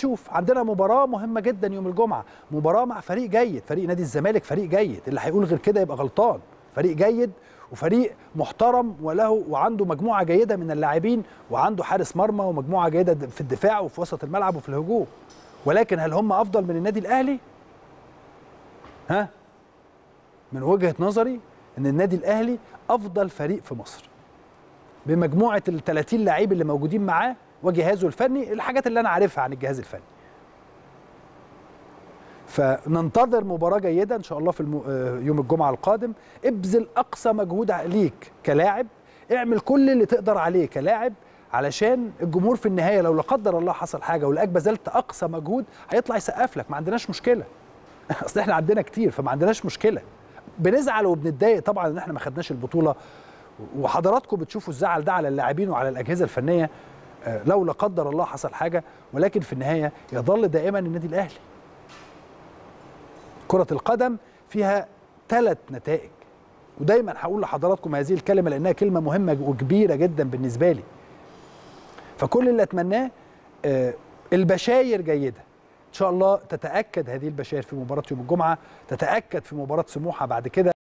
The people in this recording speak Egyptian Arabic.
تشوف عندنا مباراه مهمه جدا يوم الجمعه مباراه مع فريق جيد فريق نادي الزمالك فريق جيد اللي هيقول غير كده يبقى غلطان فريق جيد وفريق محترم وله وعنده مجموعه جيده من اللاعبين وعنده حارس مرمى ومجموعه جيده في الدفاع وفي وسط الملعب وفي الهجوم ولكن هل هم افضل من النادي الاهلي ها من وجهه نظري ان النادي الاهلي افضل فريق في مصر بمجموعه ال 30 لعيب اللي موجودين معاه وجهازه الفني الحاجات اللي انا عارفها عن الجهاز الفني فننتظر مباراه جيده ان شاء الله في الم... يوم الجمعه القادم ابذل اقصى مجهود ليك كلاعب اعمل كل اللي تقدر عليه كلاعب علشان الجمهور في النهايه لو لا قدر الله حصل حاجه ولقاك بذلت اقصى مجهود هيطلع يسقف لك ما عندناش مشكله اصل احنا عندنا كتير فما عندناش مشكله بنزعل وبنتضايق طبعا ان احنا ما خدناش البطوله وحضراتكم بتشوفوا الزعل ده على اللاعبين وعلى الاجهزه الفنيه لو لا قدر الله حصل حاجه ولكن في النهايه يظل دائما النادي الاهلي كره القدم فيها ثلاث نتائج ودايما هقول لحضراتكم هذه الكلمه لانها كلمه مهمه وكبيره جدا بالنسبه لي فكل اللي اتمناه البشاير جيده ان شاء الله تتاكد هذه البشاير في مباراه يوم الجمعه تتاكد في مباراه سموحه بعد كده